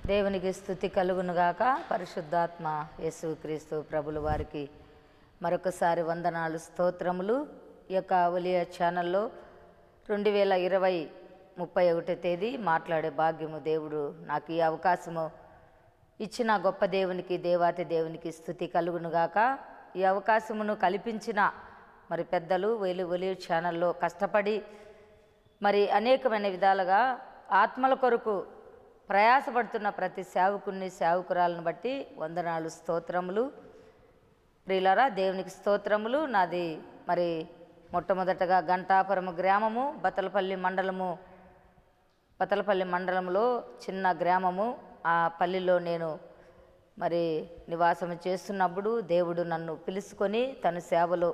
దేవునికి స్థుతి కలుగునుగాక పరిశుద్ధాత్మ యేసుక్రీస్తు ప్రభుల వారికి మరొకసారి వందనాలు స్తోత్రములు ఈ యొక్క ఒలియ ఛానల్లో రెండు వేల ఇరవై ముప్పై ఒకటో తేదీ మాట్లాడే భాగ్యము దేవుడు నాకు ఈ అవకాశము ఇచ్చిన గొప్ప దేవునికి దేవాతి దేవునికి స్థుతి కలుగునుగాక ఈ అవకాశమును కల్పించిన మరి పెద్దలు ఒలి ఒలి ఛానల్లో కష్టపడి మరి అనేకమైన విధాలుగా ఆత్మల కొరకు ప్రయాసపడుతున్న ప్రతి సేవకుని సేవకురాలను బట్టి వందనాలు స్తోత్రములు ప్రియులారా దేవునికి స్తోత్రములు నాది మరి మొట్టమొదటగా గంటాపురము గ్రామము బతలపల్లి మండలము బతలపల్లి మండలంలో చిన్న గ్రామము ఆ పల్లిలో నేను మరి నివాసం చేస్తున్నప్పుడు దేవుడు నన్ను పిలుచుకొని తన సేవలో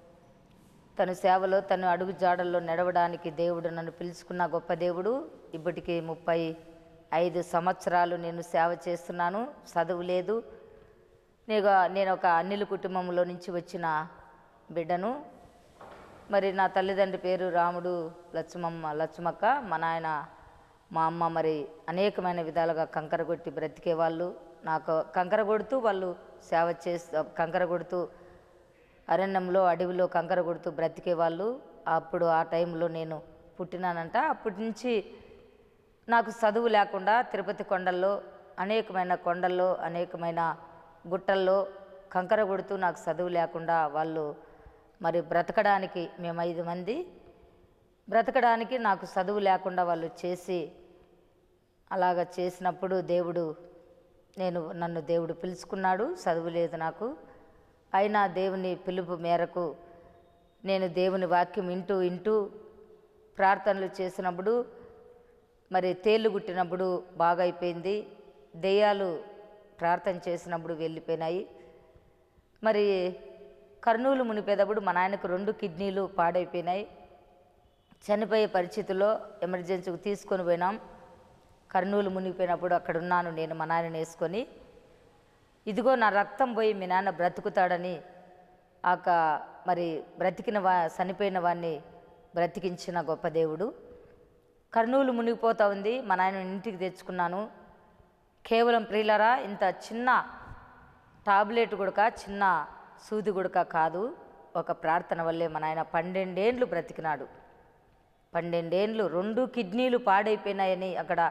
తన సేవలో తను అడుగు జాడల్లో నడవడానికి దేవుడు నన్ను పిలుచుకున్న గొప్ప దేవుడు ఇప్పటికి ముప్పై ఐదు సంవత్సరాలు నేను సేవ చేస్తున్నాను చదువు లేదు నేను నేను ఒక అన్నిల కుటుంబంలో నుంచి వచ్చిన బిడ్డను మరి నా తల్లిదండ్రి పేరు రాముడు లక్ష్మమ్మ లక్ష్మక్క మా నాయన మా అమ్మ మరి అనేకమైన విధాలుగా కంకర కొట్టి బ్రతికే వాళ్ళు నాకు కంకర కొడుతూ వాళ్ళు సేవ చేస్తూ కంకర కొడుతూ అరణ్యంలో అడవిలో కంకర కొడుతూ బ్రతికే వాళ్ళు అప్పుడు ఆ టైంలో నేను పుట్టినానంట అప్పటి నుంచి నాకు చదువు లేకుండా తిరుపతి కొండల్లో అనేకమైన కొండల్లో అనేకమైన గుట్టల్లో కంకర కొడుతూ నాకు చదువు లేకుండా వాళ్ళు మరి బ్రతకడానికి మేము ఐదు మంది బ్రతకడానికి నాకు చదువు లేకుండా వాళ్ళు చేసి అలాగ చేసినప్పుడు దేవుడు నేను నన్ను దేవుడు పిలుచుకున్నాడు చదువు లేదు నాకు అయినా దేవుని పిలుపు మేరకు నేను దేవుని వాక్యం వింటూ వింటూ ప్రార్థనలు చేసినప్పుడు మరి తేళ్ళు గుట్టినప్పుడు బాగా అయిపోయింది దెయ్యాలు ప్రార్థన చేసినప్పుడు వెళ్ళిపోయినాయి మరి కర్నూలు మునిపేటప్పుడు మా నాయనకు రెండు కిడ్నీలు పాడైపోయినాయి చనిపోయే పరిస్థితిలో ఎమర్జెన్సీకి తీసుకొని పోయినాం కర్నూలు మునిగిపోయినప్పుడు అక్కడ ఉన్నాను నేను మా నాయనని వేసుకొని ఇదిగో నా రక్తం పోయి మీ నాన్న బ్రతుకుతాడని ఆక మరి బ్రతికిన వా చనిపోయిన వాడిని బ్రతికించిన గొప్ప దేవుడు కర్నూలు మునిగిపోతా ఉంది మా నాయన ఇంటికి తెచ్చుకున్నాను కేవలం ప్రియులరా ఇంత చిన్న టాబ్లెట్ గుడక చిన్న సూది గుడక కాదు ఒక ప్రార్థన వల్లే మా నాయన పన్నెండేండ్లు బ్రతికినాడు పన్నెండేండ్లు రెండు కిడ్నీలు పాడైపోయినాయని అక్కడ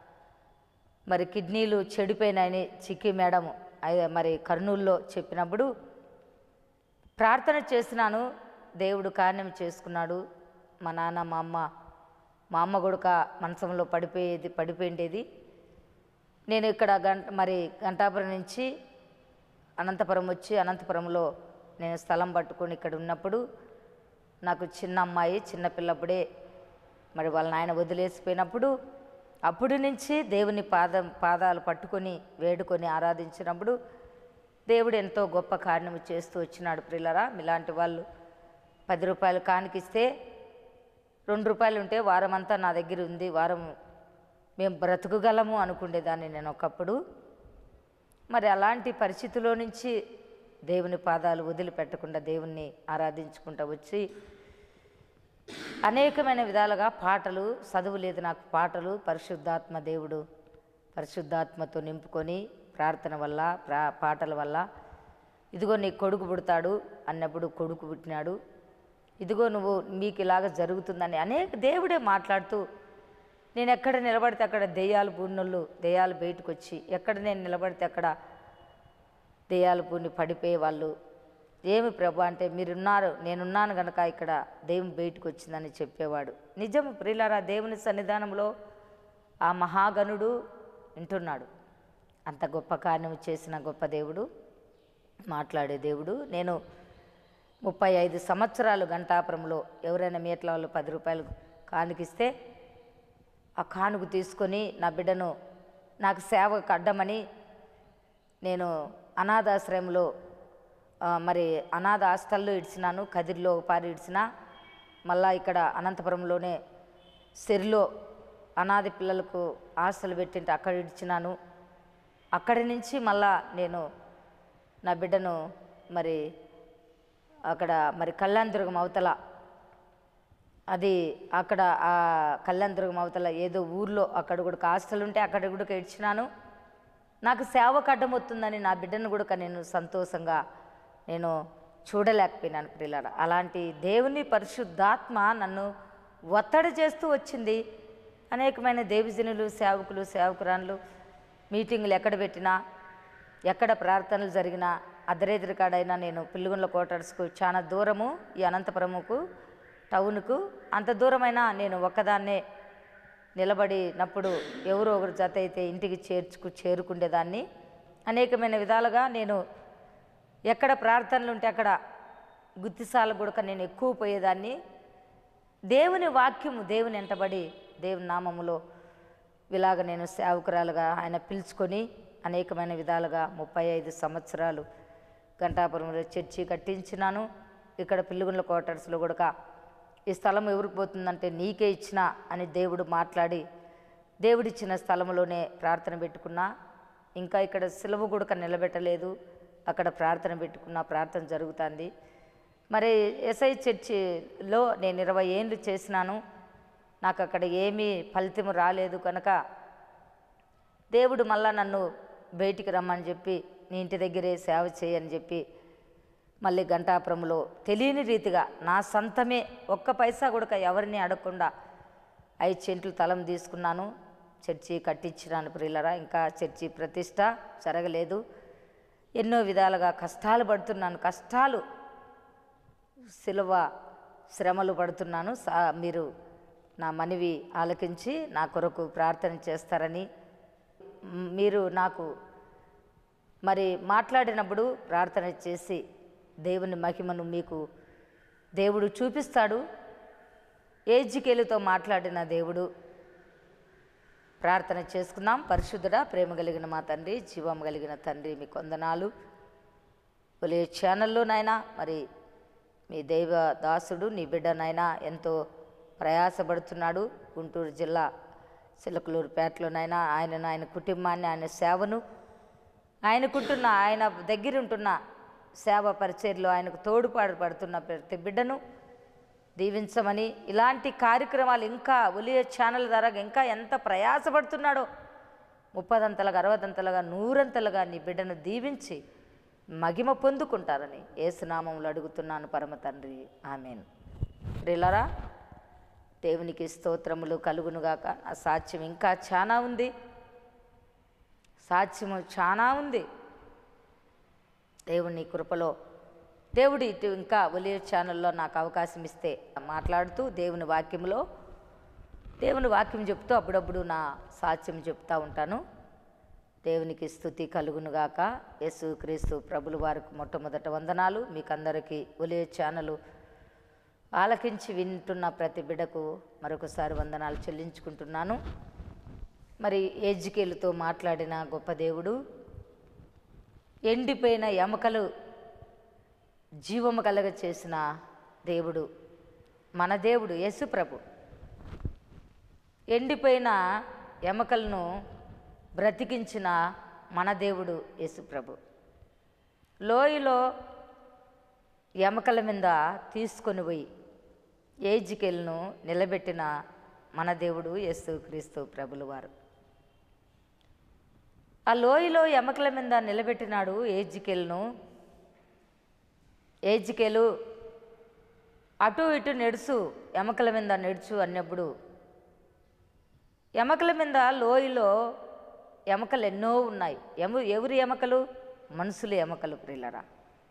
మరి కిడ్నీలు చెడిపోయినాయని చిక్కి మేడం అయ్య- మరి కర్నూలులో చెప్పినప్పుడు ప్రార్థన చేసినాను దేవుడు కార్యం చేసుకున్నాడు మా నాన్న మా అమ్మ మా అమ్మ కొడుక మంచంలో పడిపోయేది పడిపోయిండేది నేను ఇక్కడ గంట మరి గంటాపురం నుంచి అనంతపురం వచ్చి అనంతపురంలో నేను స్థలం పట్టుకొని ఇక్కడ ఉన్నప్పుడు నాకు చిన్న అమ్మాయి చిన్న పిల్లప్పుడే మరి వాళ్ళ నాయన వదిలేసిపోయినప్పుడు అప్పటి నుంచి దేవుని పాదం పాదాలు పట్టుకొని వేడుకొని ఆరాధించినప్పుడు దేవుడు ఎంతో గొప్ప కార్యము చేస్తూ వచ్చినాడు ప్రిల్లరా మీలాంటి వాళ్ళు పది రూపాయలు కానికిస్తే రెండు రూపాయలు ఉంటే వారం అంతా నా దగ్గర ఉంది వారం మేము బ్రతుకుగలము అనుకునేదాన్ని నేను ఒకప్పుడు మరి అలాంటి పరిస్థితిలో నుంచి దేవుని పాదాలు వదిలిపెట్టకుండా దేవుణ్ణి ఆరాధించుకుంటూ వచ్చి అనేకమైన విధాలుగా పాటలు చదువు లేదు నాకు పాటలు పరిశుద్ధాత్మ దేవుడు పరిశుద్ధాత్మతో నింపుకొని ప్రార్థన వల్ల ప్రా పాటల వల్ల ఇదిగో నీ కొడుకు పుడతాడు అన్నప్పుడు కొడుకు పుట్టినాడు ఇదిగో నువ్వు మీకు ఇలాగ జరుగుతుందని అనేక దేవుడే మాట్లాడుతూ నేను ఎక్కడ నిలబడితే అక్కడ దెయ్యాలు పూర్ణుళ్ళు దెయ్యాలు బయటకు వచ్చి ఎక్కడ నేను నిలబడితే అక్కడ దెయ్యాలు పూని పడిపోయే వాళ్ళు ఏమి ప్రభు అంటే మీరున్నారు నేనున్నాను గనక ఇక్కడ దేవుని బయటకు వచ్చిందని చెప్పేవాడు నిజం ప్రియులారా దేవుని సన్నిధానంలో ఆ మహాగణుడు వింటున్నాడు అంత గొప్ప కార్యం చేసిన గొప్ప దేవుడు మాట్లాడే దేవుడు నేను ముప్పై ఐదు సంవత్సరాలు గంటాపురంలో ఎవరైనా మీట్ల వాళ్ళు పది రూపాయలు కానుకిస్తే ఆ కానుక తీసుకొని నా బిడ్డను నాకు సేవకు అడ్డమని నేను అనాథాశ్రయంలో ఆ, మరి అనాథ హాస్టల్లో ఇడిచినాను కదిరిలో ఒక పారి ఇడిచిన మళ్ళా ఇక్కడ అనంతపురంలోనే సెరిలో అనాథ పిల్లలకు హాస్టల్ పెట్టింటే అక్కడ ఇడిచినాను అక్కడి నుంచి మళ్ళా నేను నా బిడ్డను మరి అక్కడ మరి కళ్యాణదుర్గం అవతల అది అక్కడ ఆ కళ్యాణదుర్గం అవతల ఏదో ఊర్లో అక్కడ కూడా హాస్టల్ ఉంటే అక్కడ కూడా ఇచ్చినాను నాకు సేవకు అడ్డమవుతుందని నా బిడ్డను కూడా నేను సంతోషంగా నేను చూడలేకపోయినాను ప్రియులార అలాంటి దేవుని పరిశుద్ధాత్మ నన్ను ఒత్తడి చేస్తూ వచ్చింది అనేకమైన దేవజనులు సేవకులు సేవకురాన్లు మీటింగులు ఎక్కడ పెట్టినా ఎక్కడ ప్రార్థనలు జరిగినా అద్దరేదిరి కాడైనా నేను పిల్లుగుండ్ల క్వార్టర్స్కు చాలా దూరము ఈ అనంతపురముకు టౌన్కు అంత దూరమైనా నేను ఒక్కదాన్నే నిలబడినప్పుడు ఎవరో ఒకరు జత అయితే ఇంటికి చేర్చుకు చేరుకుండేదాన్ని అనేకమైన విధాలుగా నేను ఎక్కడ ప్రార్థనలు ఉంటే అక్కడ గుత్తిసాల గుడక నేను ఎక్కువ పోయేదాన్ని దేవుని వాక్యము దేవుని ఎంటబడి దేవుని నామములో ఇలాగ నేను సేవకురాలుగా ఆయన పిలుచుకొని అనేకమైన విధాలుగా ముప్పై ఐదు సంవత్సరాలు గంటాపురంలో చర్చి కట్టించినాను ఇక్కడ పిల్లుగుండ్ల క్వార్టర్స్లో కూడా ఈ స్థలం ఎవరికి పోతుందంటే నీకే ఇచ్చిన అని దేవుడు మాట్లాడి దేవుడిచ్చిన స్థలంలోనే ప్రార్థన పెట్టుకున్నా ఇంకా ఇక్కడ సిలువ గుడక నిలబెట్టలేదు అక్కడ ప్రార్థన పెట్టుకున్న ప్రార్థన జరుగుతుంది మరి ఎస్ఐ చర్చిలో నేను ఇరవై ఏళ్ళు చేసినాను నాకు అక్కడ ఏమీ ఫలితం రాలేదు కనుక దేవుడు మళ్ళా నన్ను బయటికి రమ్మని చెప్పి నీ ఇంటి దగ్గరే సేవ చేయని చెప్పి మళ్ళీ గంటాపురంలో తెలియని రీతిగా నా సొంతమే ఒక్క పైసా కూడా ఎవరిని అడగకుండా ఐదు చెంట్లు తలం తీసుకున్నాను చర్చి కట్టించినాను ప్రియులరా ఇంకా చర్చి ప్రతిష్ట జరగలేదు ఎన్నో విధాలుగా కష్టాలు పడుతున్నాను కష్టాలు సిలువ శ్రమలు పడుతున్నాను సా మీరు నా మనవి ఆలకించి నా కొరకు ప్రార్థన చేస్తారని మ్, మీరు నాకు మరి మాట్లాడినప్పుడు ప్రార్థన చేసి దేవుని మహిమను మీకు దేవుడు చూపిస్తాడు ఏజికేలుతో మాట్లాడిన దేవుడు ప్రార్థన చేసుకుందాం పరిశుద్ధుడా ప్రేమ కలిగిన మా తండ్రి జీవం కలిగిన తండ్రి మీ కొందనాలు ఒలే ఛానల్లో నాయనా మరి మీ దైవ దాసుడు నీ బిడ్డనైనా ఎంతో ప్రయాసపడుతున్నాడు గుంటూరు జిల్లా చిలకలూరుపేటలోనైనా ఆయనను ఆయన కుటుంబాన్ని ఆయన సేవను ఆయనకుంటున్న ఆయన దగ్గర ఉంటున్న సేవ పరిచర్లో ఆయనకు తోడుపాటు పడుతున్న ప్రతి బిడ్డను దీవించమని ఇలాంటి కార్యక్రమాలు ఇంకా ఒలియ ఛానల్ ద్వారా ఇంకా ఎంత ప్రయాసపడుతున్నాడో ముప్పదంతలుగా అరవదంతలుగా నూరంతలుగా నీ బిడ్డను దీవించి మగిమ పొందుకుంటారని ఏసునామంలో అడుగుతున్నాను పరమ తండ్రి ఆమెన్ ప్రిలరా దేవునికి స్తోత్రములు కలుగునుగాక ఆ సాక్ష్యం ఇంకా చాలా ఉంది సాక్ష్యము చాలా ఉంది దేవుని కృపలో దేవుడు ఇటు ఇంకా ఒలియ ఛానల్లో నాకు అవకాశం ఇస్తే మాట్లాడుతూ దేవుని వాక్యంలో దేవుని వాక్యం చెప్తూ అప్పుడప్పుడు నా సాక్ష్యం చెప్తూ ఉంటాను దేవునికి స్థుతి కలుగునుగాక యేసు క్రీస్తు ప్రభులు వారికి మొట్టమొదట వందనాలు మీకందరికీ ఒలియ ఛానల్ ఆలకించి వింటున్న ప్రతి బిడకు మరొకసారి వందనాలు చెల్లించుకుంటున్నాను మరి ఏజికేలుతో మాట్లాడిన గొప్ప దేవుడు ఎండిపోయిన ఎముకలు జీవము కలగ చేసిన దేవుడు మన దేవుడు యేసు ప్రభు ఎండిపోయిన ఎముకలను బ్రతికించిన మన దేవుడు యేసు ప్రభు లోయలో ఎముకల మీద తీసుకొని పోయి ఏజికెల్ను నిలబెట్టిన మన దేవుడు యేసు క్రీస్తు ప్రభులు వారు ఆ లోయలో ఎముకల మీద నిలబెట్టినాడు ఏజికెల్ను ఏజికెలు అటు ఇటు నెడుచు ఎముకల మీద నెడుచు అన్నప్పుడు ఎముకల మీద లోయలో ఎముకలు ఎన్నో ఉన్నాయి ఎము ఎవరి ఎముకలు మనుషుల ఎముకలు ప్రిల్లరా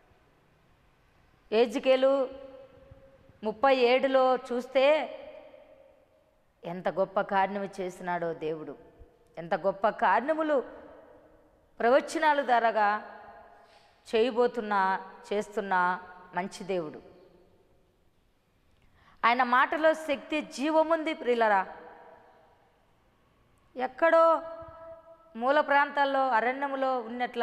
ఏజికేలు ముప్పై ఏడులో చూస్తే ఎంత గొప్ప కార్యము చేసినాడో దేవుడు ఎంత గొప్ప కార్యములు ప్రవచనాలు ద్వారాగా చేయబోతున్న చేస్తున్న మంచి దేవుడు ఆయన మాటలో శక్తి జీవముంది ప్రియులరా ఎక్కడో మూల ప్రాంతాల్లో అరణ్యములో ఉన్నట్ల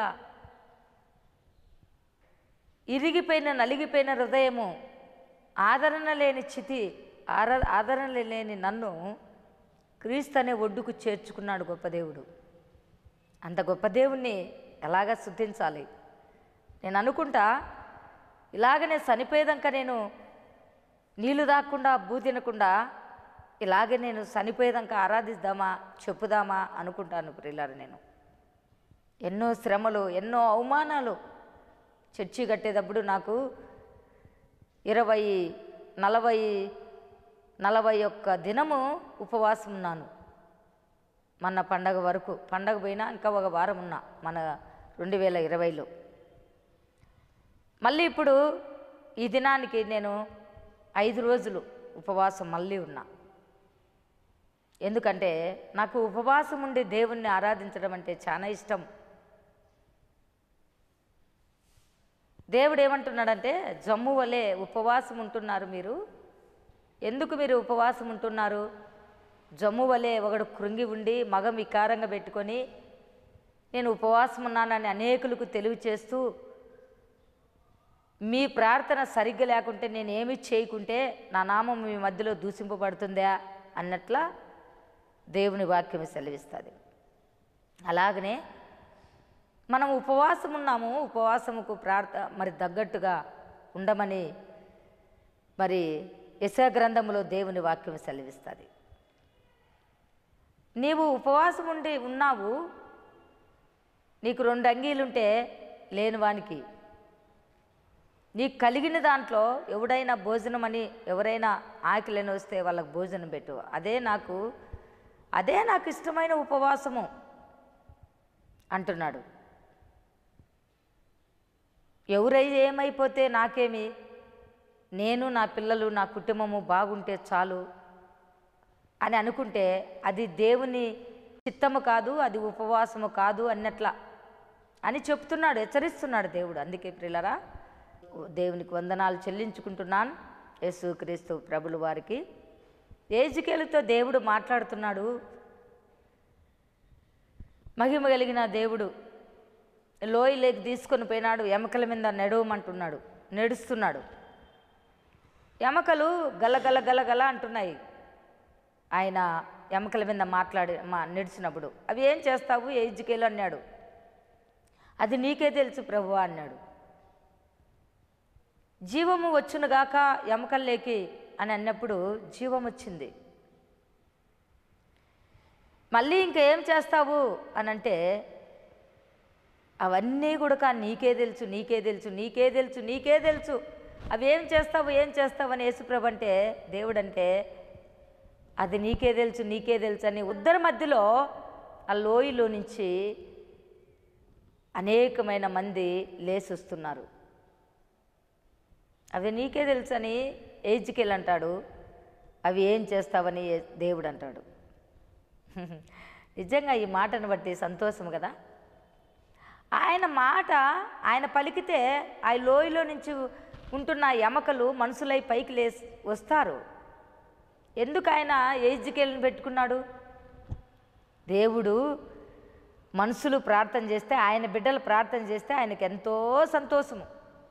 ఇరిగిపోయిన నలిగిపోయిన హృదయము ఆదరణ లేని చితి ఆర ఆదరణ లేని నన్ను క్రీస్తు అనే ఒడ్డుకు చేర్చుకున్నాడు గొప్ప దేవుడు అంత గొప్ప దేవుణ్ణి ఎలాగ శుద్ధించాలి నేను అనుకుంటా ఇలాగనే చనిపోయేదాక నేను నీళ్లు దాక్కుండా బూ తినకుండా ఇలాగే నేను చనిపోయేదాక ఆరాధిద్దామా చెప్పుదామా అనుకుంటాను ప్రియులారు నేను ఎన్నో శ్రమలు ఎన్నో అవమానాలు చర్చి కట్టేటప్పుడు నాకు ఇరవై నలభై నలభై ఒక్క దినము ఉపవాసం ఉన్నాను మన పండగ వరకు పండగ పోయినా ఇంకా ఒక వారం ఉన్నా మన రెండు వేల ఇరవైలో మళ్ళీ ఇప్పుడు ఈ దినానికి నేను ఐదు రోజులు ఉపవాసం మళ్ళీ ఉన్నా ఎందుకంటే నాకు ఉపవాసం ఉండి దేవుణ్ణి ఆరాధించడం అంటే చాలా ఇష్టం దేవుడు ఏమంటున్నాడంటే జమ్ము వలె ఉపవాసం ఉంటున్నారు మీరు ఎందుకు మీరు ఉపవాసం ఉంటున్నారు జమ్ము వలె ఒకడు కృంగి ఉండి మగం వికారంగా పెట్టుకొని నేను ఉపవాసం ఉన్నానని అనేకులకు తెలివి చేస్తూ మీ ప్రార్థన సరిగ్గా లేకుంటే నేను ఏమి చేయకుంటే నా నామం మీ మధ్యలో దూషింపబడుతుందా అన్నట్ల దేవుని వాక్యం సెలవిస్తుంది అలాగనే మనం ఉపవాసం ఉన్నాము ఉపవాసముకు ప్రార్థ మరి తగ్గట్టుగా ఉండమని మరి యశా గ్రంథములో దేవుని వాక్యం సెలవిస్తుంది నీవు ఉపవాసం ఉండి ఉన్నావు నీకు రెండు అంగీలుంటే లేని వానికి నీకు కలిగిన దాంట్లో ఎవడైనా భోజనం అని ఎవరైనా ఆకలిని వస్తే వాళ్ళకి భోజనం పెట్టు అదే నాకు అదే నాకు ఇష్టమైన ఉపవాసము అంటున్నాడు ఎవరై ఏమైపోతే నాకేమి నేను నా పిల్లలు నా కుటుంబము బాగుంటే చాలు అని అనుకుంటే అది దేవుని చిత్తము కాదు అది ఉపవాసము కాదు అన్నట్ల అని చెప్తున్నాడు హెచ్చరిస్తున్నాడు దేవుడు అందుకే ప్రిల్లరా దేవునికి వందనాలు చెల్లించుకుంటున్నాను యేసుక్రీస్తు ప్రభులు వారికి ఏజికేలుతో దేవుడు మాట్లాడుతున్నాడు మహిమ కలిగిన దేవుడు లోయలోకి తీసుకొని పోయినాడు ఎమకల మీద నడవమంటున్నాడు నడుస్తున్నాడు ఎమకలు గలగల గలగల అంటున్నాయి ఆయన ఎమకల మీద మాట్లాడి మా నడిచినప్పుడు అవి ఏం చేస్తావు ఏజ్కేలు అన్నాడు అది నీకే తెలుసు ప్రభు అన్నాడు జీవము వచ్చునుగాక ఎమకల్లేకి అని అన్నప్పుడు జీవం వచ్చింది మళ్ళీ ఇంకేం చేస్తావు అని అంటే అవన్నీ కూడా నీకే తెలుసు నీకే తెలుసు నీకే తెలుసు నీకే తెలుసు అవి ఏం చేస్తావు ఏం చేస్తావు అని యేసుప్రభు అంటే దేవుడు అంటే అది నీకే తెలుసు నీకే తెలుసు అని ఉద్దర మధ్యలో ఆ లోయలో నుంచి అనేకమైన మంది లేసొస్తున్నారు అవి నీకే తెలుసని ఏజ్కెళ్ళి అంటాడు అవి ఏం చేస్తావని ఏ- దేవుడు అంటాడు నిజంగా ఈ మాటను బట్టి సంతోషం కదా ఆయన మాట ఆయన పలికితే ఆ లోయలో నుంచి ఉంటున్న ఎమకలు మనుషులై పైకి లే వస్తారు ఎందుకు ఆయన ఏజ్కెళ్ళని పెట్టుకున్నాడు దేవుడు మనుషులు ప్రార్థన చేస్తే ఆయన బిడ్డలు ప్రార్థన చేస్తే ఆయనకి ఎంతో సంతోషము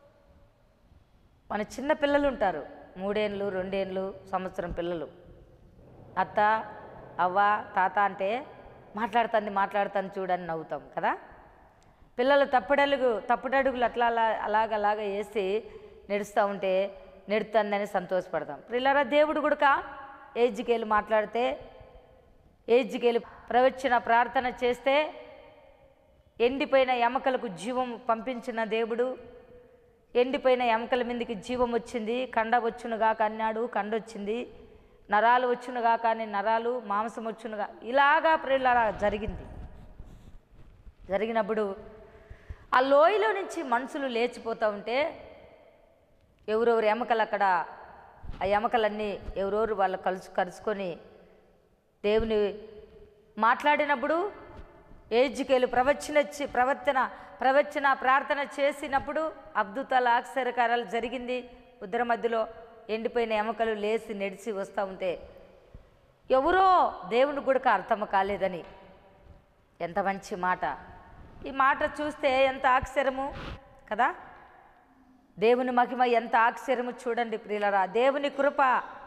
మన చిన్న పిల్లలు ఉంటారు మూడేళ్ళు రెండేళ్ళు సంవత్సరం పిల్లలు అత్త అవ్వ తాత అంటే మాట్లాడుతుంది మాట్లాడుతుంది చూడని నవ్వుతాం కదా పిల్లలు తప్పుడలుగు తప్పుడడుగులు అట్లా అలా అలాగ అలాగ వేసి నడుస్తూ ఉంటే నెడుతుందని సంతోషపడతాం పిల్లరా దేవుడు కూడా ఏజ్కేలు మాట్లాడితే ఏజ్కేలు ప్రవచన ప్రార్థన చేస్తే ఎండిపోయిన ఎమకలకు జీవం పంపించిన దేవుడు ఎండిపోయిన ఎముకల మీదకి జీవం వచ్చింది కండ వచ్చునుగాక అన్నాడు కండ వచ్చింది నరాలు వచ్చునుగాక అని నరాలు మాంసం వచ్చునుగా ఇలాగా ప్రియులారా జరిగింది జరిగినప్పుడు ఆ లోయలో నుంచి మనుషులు లేచిపోతూ ఉంటే ఎవరెవరు ఎముకలు అక్కడ ఆ ఎముకలన్నీ ఎవరెవరు వాళ్ళు కలుసు కలుసుకొని దేవుని మాట్లాడినప్పుడు ఏజ్కేలు ప్రవచన చే- ప్రవర్తన ప్రవచన ప్రార్థన చేసినప్పుడు అద్భుతాల ఆశ్చర్యకారాలు జరిగింది ఉదర మధ్యలో ఎండిపోయిన ఎముకలు లేచి నడిచి వస్తూ ఉంటే ఎవరో దేవుని కూడా అర్థం కాలేదని ఎంత మంచి మాట ఈ మాట చూస్తే ఎంత ఆశ్చర్యము కదా దేవుని మహిమ ఎంత ఆశ్చర్యము చూడండి ప్రియులరా దేవుని కృప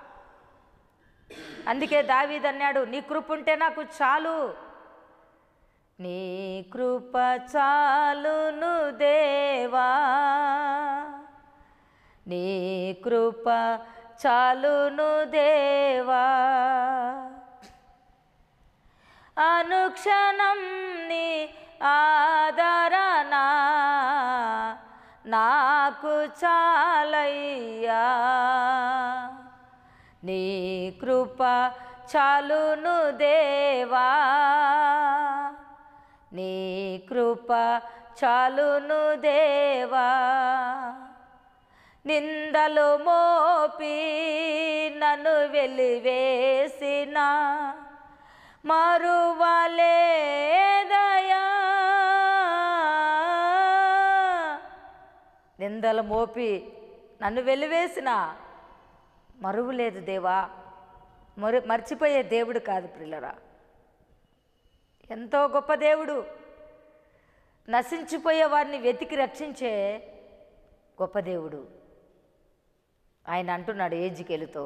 అందుకే దావీద్ అన్నాడు నీ కృప ఉంటే నాకు చాలు నీ కృప చాలును దేవా నీ కృప చాలును దేవా అనుక్షణం నీ ఆదరణే నాకు చాలయ్యా నీ కృప చాలును దేవా నీ కృప చాలును దేవా నిందలు మోపి నన్ను వెలివేసిన మరువలేదయా నిందలు మోపి నన్ను వెలివేసిన మరువు లేదు దేవా మరు మర్చిపోయే దేవుడు కాదు ప్రిల్లరా ఎంతో గొప్ప దేవుడు నశించిపోయే వారిని వెతికి రక్షించే గొప్ప దేవుడు ఆయన అంటున్నాడు ఏజికెలుతో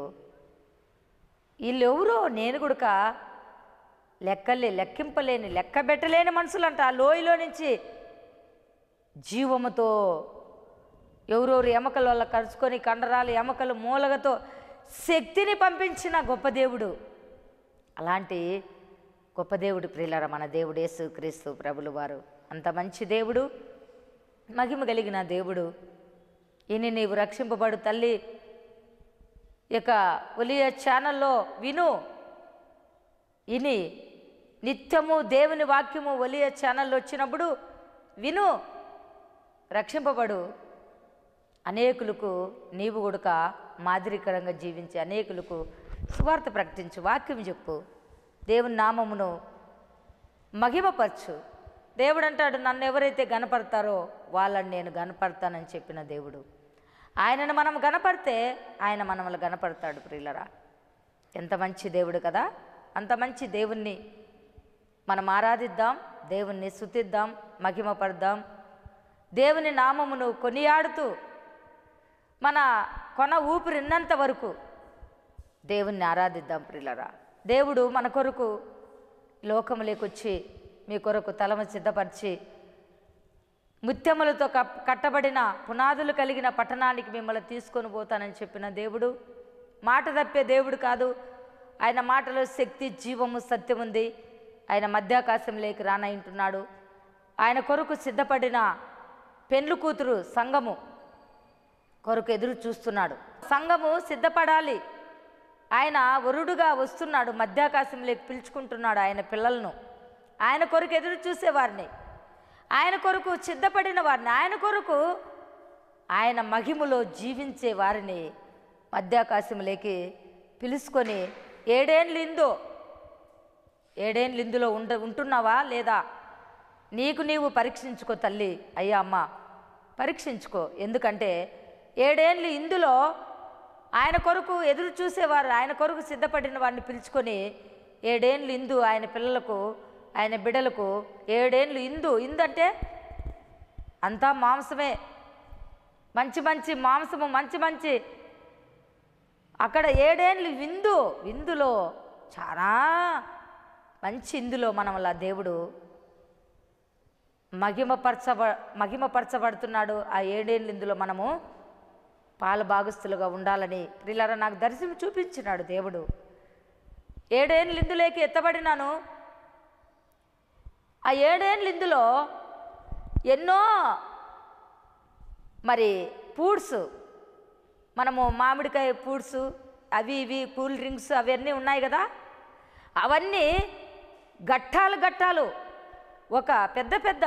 వీళ్ళెవరో నేను గుడక లెక్కలే లెక్కింపలేని లెక్క పెట్టలేని మనుషులంట ఆ లోయలో నుంచి జీవముతో ఎవరెవరు ఎమకల వల్ల కరుచుకొని కండరాలు ఎమకలు మూలగతో శక్తిని పంపించిన గొప్ప దేవుడు అలాంటి గొప్ప దేవుడు ప్రియులర మన దేవుడు యేసు క్రీస్తు ప్రభులు వారు అంత మంచి దేవుడు మహిమ కలిగిన దేవుడు ఈయన నీవు రక్షింపబడు తల్లి ఇక ఒలియ ఛానల్లో విను ఇని నిత్యము దేవుని వాక్యము ఒలియ ఛానల్లో వచ్చినప్పుడు విను రక్షింపబడు అనేకులకు నీవు గుడక మాదిరికరంగా జీవించి అనేకులకు సువార్త ప్రకటించు వాక్యం చెప్పు దేవుని నామమును మహిమపరచు దేవుడు అంటాడు నన్ను ఎవరైతే గనపడతారో వాళ్ళని నేను గనపడతానని చెప్పిన దేవుడు ఆయనను మనం గనపడితే ఆయన మనల్ని గనపడతాడు ప్రియులరా ఎంత మంచి దేవుడు కదా అంత మంచి దేవుణ్ణి మనం ఆరాధిద్దాం దేవుణ్ణి స్తుతిద్దాం మహిమపడదాం దేవుని నామమును కొనియాడుతూ మన కొన ఊపిరిన్నంత వరకు దేవుణ్ణి ఆరాధిద్దాం ప్రియులరా దేవుడు మన కొరకు లోకములేకొచ్చి మీ కొరకు తలమ సిద్ధపరిచి ముత్యములతో కప్ కట్టబడిన పునాదులు కలిగిన పట్టణానికి మిమ్మల్ని తీసుకొని పోతానని చెప్పిన దేవుడు మాట తప్పే దేవుడు కాదు ఆయన మాటలో శక్తి జీవము సత్యం ఉంది ఆయన మధ్యాకాశంలోకి రానంటున్నాడు ఆయన కొరకు సిద్ధపడిన పెండ్లు కూతురు సంఘము కొరకు ఎదురు చూస్తున్నాడు సంఘము సిద్ధపడాలి ఆయన వరుడుగా వస్తున్నాడు మధ్యాకాశంలోకి పిలుచుకుంటున్నాడు ఆయన పిల్లలను ఆయన కొరకు ఎదురు చూసేవారిని ఆయన కొరకు సిద్ధపడిన వారిని ఆయన కొరకు ఆయన మహిమలో జీవించే వారిని మధ్యాకాశంలోకి పిలుచుకొని ఏడేండ్లు ఇందో ఏడేండ్లు ఇందులో ఉండ ఉంటున్నావా లేదా నీకు నీవు పరీక్షించుకో తల్లి అయ్యా అమ్మ పరీక్షించుకో ఎందుకంటే ఏడేండ్లు ఇందులో ఆయన కొరకు ఎదురు చూసేవారు ఆయన కొరకు సిద్ధపడిన వారిని పిలుచుకొని ఏడేండ్లు ఇందు ఆయన పిల్లలకు ఆయన బిడ్డలకు ఏడేండ్లు ఇందు ఇందు అంటే అంతా మాంసమే మంచి మంచి మాంసము మంచి మంచి అక్కడ ఏడేండ్లు విందు విందులో చాలా మంచి ఇందులో మనవల్ల దేవుడు మహిమపరచబ మహిమపరచబడుతున్నాడు ఆ ఏడేళ్ళు ఇందులో మనము పాల భాగస్థులుగా ఉండాలని ప్రిల్లరా నాకు దర్శనం చూపించినాడు దేవుడు ఏడేళ్ళు ఇందులోకి ఎత్తబడినాను ఆ ఏడేళ్ళు ఇందులో ఎన్నో మరి పూడ్స్ మనము మామిడికాయ పూడ్స్ అవి ఇవి కూల్ డ్రింక్స్ అవన్నీ ఉన్నాయి కదా అవన్నీ గట్టాలు గట్టాలు ఒక పెద్ద పెద్ద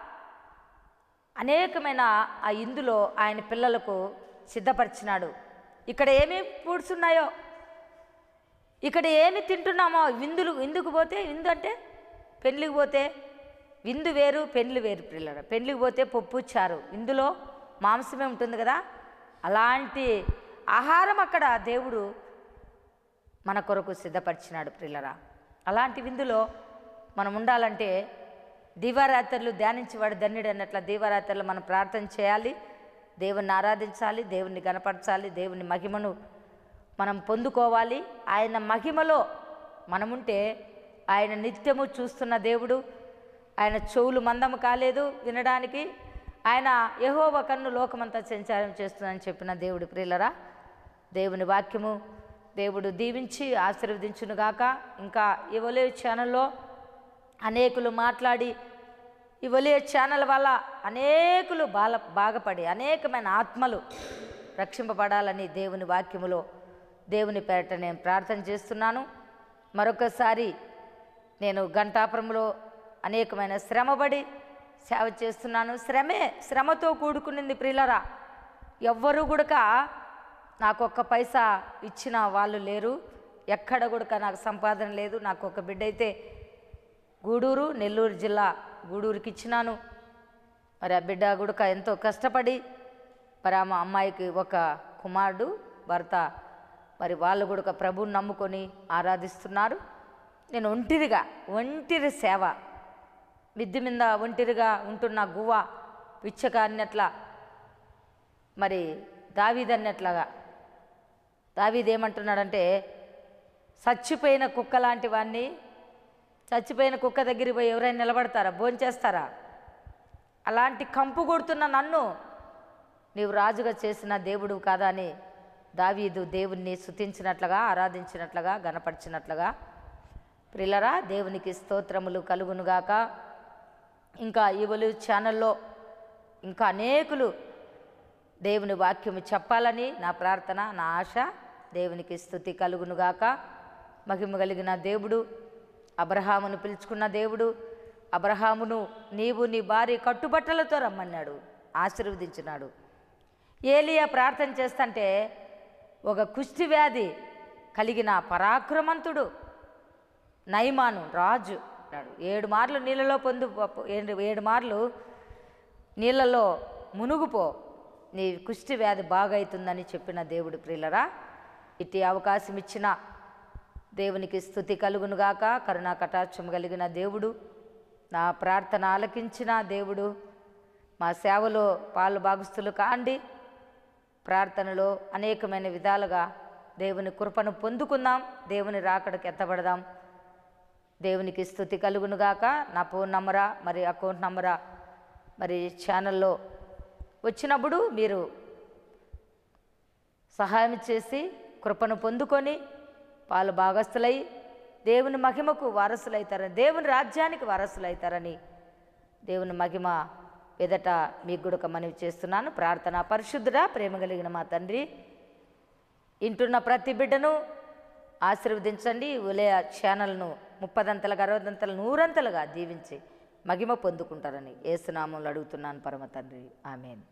అనేకమైన ఆ ఇందులో ఆయన పిల్లలకు సిద్ధపరిచినాడు ఇక్కడ ఏమి ఫుడ్స్ ఉన్నాయో ఇక్కడ ఏమి తింటున్నామో విందులు విందుకు పోతే విందు అంటే పెళ్ళికి పోతే విందు వేరు పెండ్లి వేరు పిల్లల పెళ్ళికి పోతే పప్పు చారు ఇందులో మాంసమే ఉంటుంది కదా అలాంటి ఆహారం అక్కడ దేవుడు మన కొరకు సిద్ధపరిచినాడు ప్రిల్లరా అలాంటి విందులో మనం ఉండాలంటే దీవారాత్రులు ధ్యానించేవాడు ధన్యుడు అన్నట్ల దీవారాత్రులు మనం ప్రార్థన చేయాలి దేవుణ్ణి ఆరాధించాలి దేవుణ్ణి గనపరచాలి దేవుని మహిమను మనం పొందుకోవాలి ఆయన మహిమలో మనముంటే ఆయన నిత్యము చూస్తున్న దేవుడు ఆయన చెవులు మందము కాలేదు వినడానికి ఆయన యహోవ కన్ను లోకమంతా సంచారం చేస్తుందని చెప్పిన దేవుడు ప్రియులరా దేవుని వాక్యము దేవుడు దీవించి ఆశీర్వదించునుగాక ఇంకా ఇవలే ఛానల్లో అనేకులు మాట్లాడి ఈ ఒలియ ఛానల్ వల్ల అనేకులు బాల బాగుపడి అనేకమైన ఆత్మలు రక్షింపబడాలని దేవుని వాక్యములో దేవుని పేరట నేను ప్రార్థన చేస్తున్నాను మరొకసారి నేను గంటాపురంలో అనేకమైన శ్రమపడి సేవ చేస్తున్నాను శ్రమే శ్రమతో కూడుకునింది ప్రియులరా ఎవ్వరూ కూడక నాకు ఒక్క పైసా ఇచ్చిన వాళ్ళు లేరు ఎక్కడ కూడక నాకు సంపాదన లేదు నాకు ఒక బిడ్డ అయితే గూడూరు నెల్లూరు జిల్లా గూడూరుకి ఇచ్చినాను మరి ఆ బిడ్డ గుడక ఎంతో కష్టపడి మరి ఆ మా అమ్మాయికి ఒక కుమారుడు భర్త మరి వాళ్ళు గుడక ప్రభువుని నమ్ముకొని ఆరాధిస్తున్నారు నేను ఒంటిరిగా ఒంటిరి సేవ మిద్ది మీద ఒంటిరిగా ఉంటున్న గువ్వ పిచ్చక అన్నట్ల మరి దావీదన్నట్లాగా దావీద్ ఏమంటున్నాడంటే చచ్చిపోయిన కుక్క లాంటి వాడిని చచ్చిపోయిన కుక్క దగ్గరికి పోయి ఎవరైనా నిలబడతారా భోంచేస్తారా అలాంటి కంపు కొడుతున్న నన్ను నీవు రాజుగా చేసిన దేవుడు కాదా అని దావీదు దేవుణ్ణి స్తుతించినట్లుగా ఆరాధించినట్లుగా గనపరిచినట్లుగా ప్రిలరా దేవునికి స్తోత్రములు కలుగునుగాక ఇంకా ఈవలు ఛానల్లో ఇంకా అనేకులు దేవుని వాక్యము చెప్పాలని నా ప్రార్థన నా ఆశ దేవునికి స్థుతి కలుగునుగాక మహిమ కలిగిన దేవుడు అబ్రహామును పిలుచుకున్న దేవుడు అబ్రహామును నీవు నీ భార్య కట్టుబట్టలతో రమ్మన్నాడు ఆశీర్వదించినాడు ఏలియా ప్రార్థన చేస్తుంటే ఒక కుష్టి వ్యాధి కలిగిన పరాక్రమంతుడు నైమాను రాజు అన్నాడు ఏడు మార్లు నీళ్ళలో పొందు ఏడు ఏడు మార్లు నీళ్ళలో మునుగుపో నీ కుష్టి వ్యాధి బాగవుతుందని చెప్పిన దేవుడు ప్రియులరా ఇట్టి అవకాశం ఇచ్చిన దేవునికి స్థుతి కలుగునుగాక కరుణా కటాక్షం కలిగిన దేవుడు నా ప్రార్థన ఆలకించిన దేవుడు మా సేవలో పాలు భాగస్తులు కాండి ప్రార్థనలో అనేకమైన విధాలుగా దేవుని కృపను పొందుకుందాం దేవుని రాకడకు ఎత్తబడదాం దేవునికి స్థుతి కలుగునుగాక నా ఫోన్ నంబరా మరి అకౌంట్ నంబరా మరి ఛానల్లో వచ్చినప్పుడు మీరు సహాయం చేసి కృపను పొందుకొని పాలు భాగస్థులై దేవుని మహిమకు వారసులైతారని దేవుని రాజ్యానికి వారసులైతారని దేవుని మహిమ ఎదట మీకు కూడా ఒక మనవి చేస్తున్నాను ప్రార్థన పరిశుద్ధుడా ప్రేమ కలిగిన మా తండ్రి ఇంటున్న ప్రతి బిడ్డను ఆశీర్వదించండి ఉలయ ఛానల్ను ముప్పదంతలుగా అరవదంతలు నూరంతలుగా దీవించి మహిమ పొందుకుంటారని ఏసునామంలో అడుగుతున్నాను పరమ తండ్రి ఆమెన్